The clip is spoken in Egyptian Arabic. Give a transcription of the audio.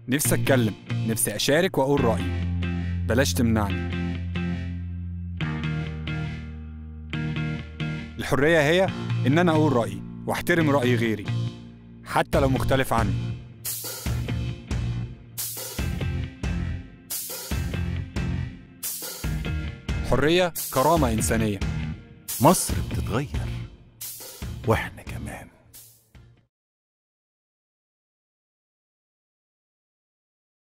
نفسي أتكلم نفسي أشارك وأقول رأيي بلاش تمنعني الحرية هي إن أنا أقول رأيي وأحترم رأي غيري حتى لو مختلف عني حرية كرامة إنسانية مصر بتتغير واحنا